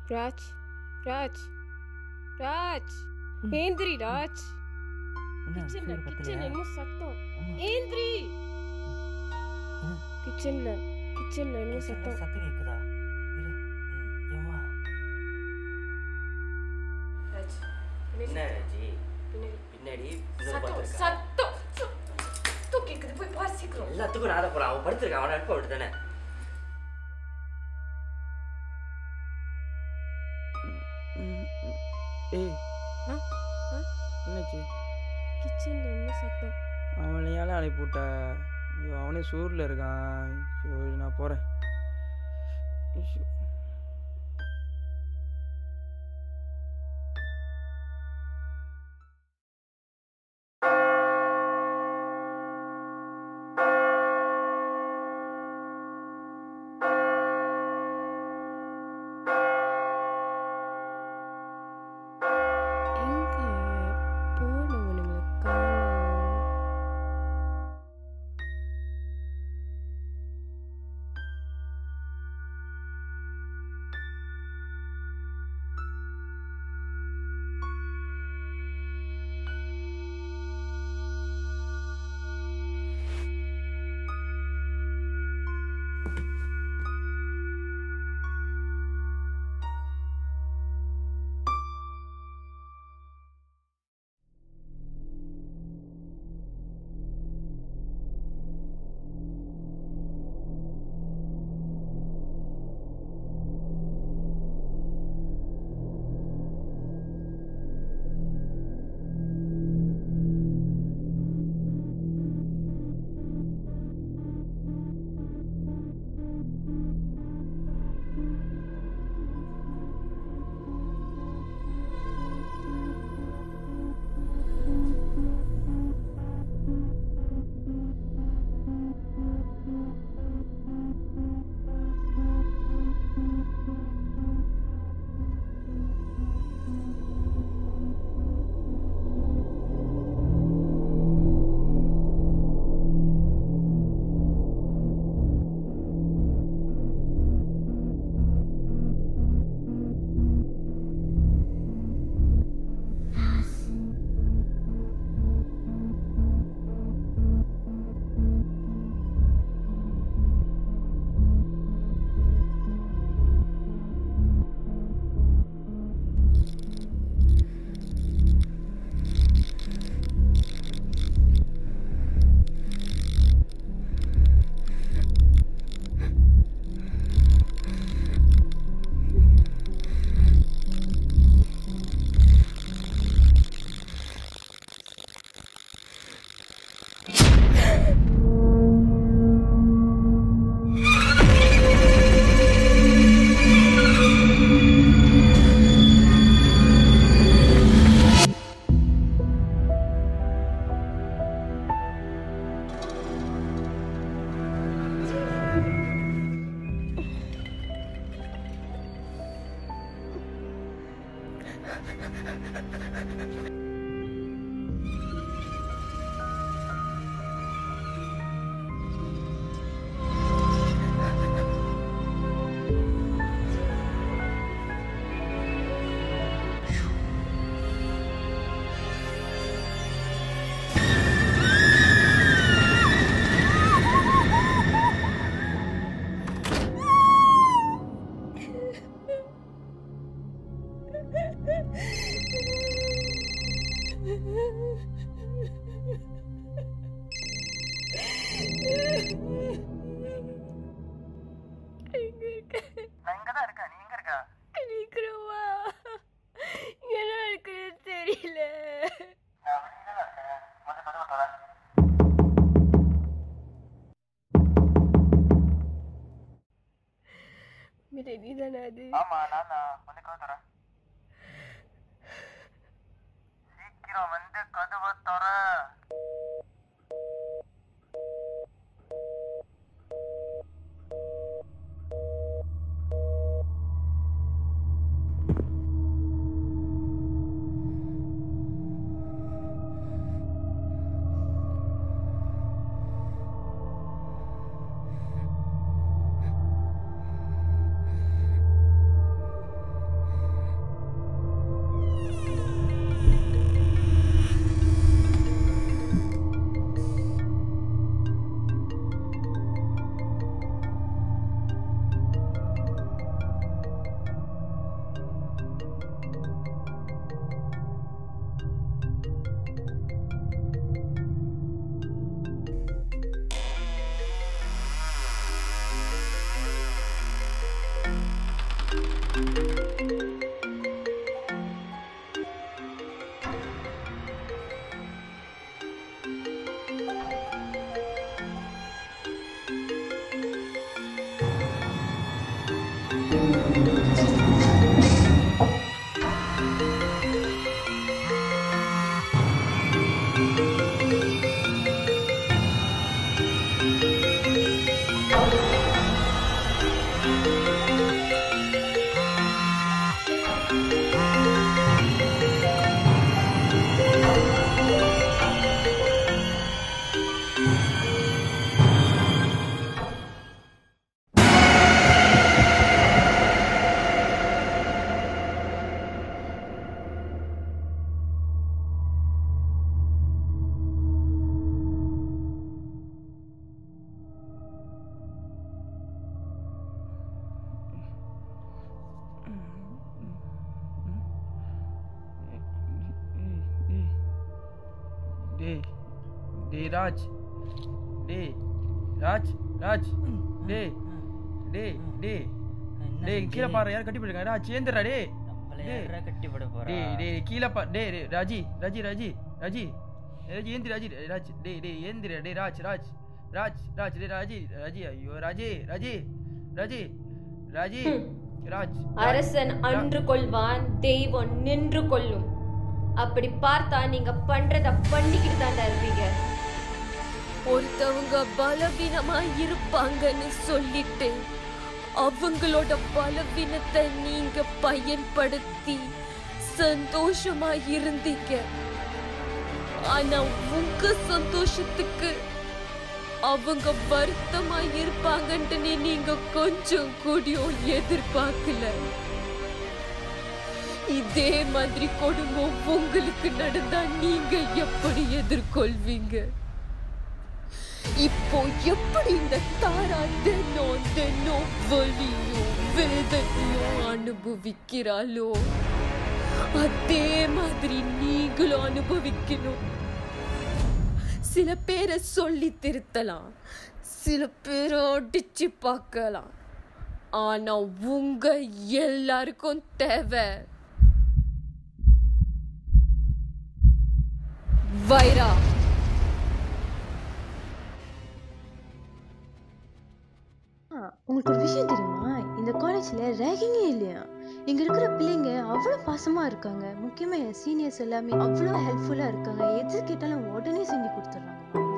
ராஜ் ராஜ் ராஜ் ஏந்திரி ராஜ் என்ன கிச்சன்ல சூடு கிச்சன் பத்தலையா? என்னமோ சத்தம் அம்மா, ஏந்திரி என்ன? கிச்சன்ல கிச்சன்ல என்னமோ கிச்சன்ல சத்தம் சத்தம் கேக்குதா இரு ஏய், ஏம்மா ராஜ் என்ன ஜி பின்னாடி பின்னாடி இன்னொரு சத்தம் படுத்திருக்கா. சத்தம் சத்தம் கேக்குது போய் பாரு சீக்கிரம் எல்லாத்துக்கும் நான் தான் போறேன் அவன் படுத்திருக்கான் அவனை அனுப்ப விட்டு தானே ஏய் ஆ? ஆ? என்னாச்சு கிச்சன்ல என்னமோ சத்தம் அவனை ஏன் அனுப்பி விட்ட ஐயோ அவனே சூரில் இருக்கான் ஐயோ நான் போகிறேன் எங்க போனவனுங்களை காணோம் எங்க இருக்க நான் இங்கே தான் இருக்கேன் நீ எங்கே இருக்க நிக்கிறவா என்ன இருக்குன்னு தெரியல நான் வெளியில தான் இருக்கேன் வந்து கதவை தரேன் மீரே நீதானே அது ஆமாம் நான் தான் வந்து கதவை தரேன் சீக்கிரம் வந்து கதவை தர ராஜ் டேய் ராஜ் ராஜ் டேய் டேய் டேய் டேய் கீழே பாரு யார் கட்டி போயிருக்காங்க ராஜ் ஏந்திரா டேய் நம்மள டேய். யாரா கட்டி போட போறா டேய் டேய் கீழே பா டேய் டேய், ராஜி ராஜி ராஜி ராஜி ராஜி ஏந்திரி ராஜி ராஜ் டேய் டேய் ஏந்திரி டேய் ராஜ் ராஜ் ராஜ் ராஜ் டேய் ராஜி ராஜி ஐயோ ராஜி ராஜி ராஜி ராஜி ராஜ் அரசன் அன்று கொள்வான் தெய்வம் நின்று கொள்ளும் அப்படி பார்த்தா நீங்க பண்றத பண்ணிக்கிட்டு தாண்டா இருப்பீங்க ஒருத்தவங்க பலவீனமா இருப்பாங்கன்னு சொல்லிட்டு அவங்களோட பலவீனத்தை நீங்க பயன்படுத்தி சந்தோஷமா இருந்தீங்க ஆனா உங்க சந்தோஷத்துக்கு அவங்க வருத்தமா இருப்பாங்கன்ட்டு நீங்க கொஞ்சம் கூடியும் எதிர்பார்க்கல இதே மாதிரி கொடுமை உங்களுக்கு நடந்தா நீங்க எப்படி எதிர்கொள்வீங்க இப்போ எப்படி இந்த தாரா தினம் தினம் வலியும் வேதனையும் அனுபவிக்கிறாளோ அதே மாதிரி நீங்களும் அனுபவிக்கணும் சில பேரை சொல்லி திருத்தலாம் சில பேரை அடிச்சு பார்க்கலாம் ஆனா உங்க எல்லாருக்கும் தேவை வைரா ஆ, உங்களுக்கு ஒரு விஷயம் தெரியுமா இந்த காலேஜ்ல ரேகிங்கே இல்லையா இங்க இருக்கிற பிள்ளைங்க அவ்வளோ பாசமா இருக்காங்க முக்கியமா என் சீனியர்ஸ் எல்லாமே அவ்வளோ ஹெல்ப்ஃபுல்லா இருக்காங்க எது கேட்டாலும் உடனே செஞ்சு கொடுத்துட்றாங்க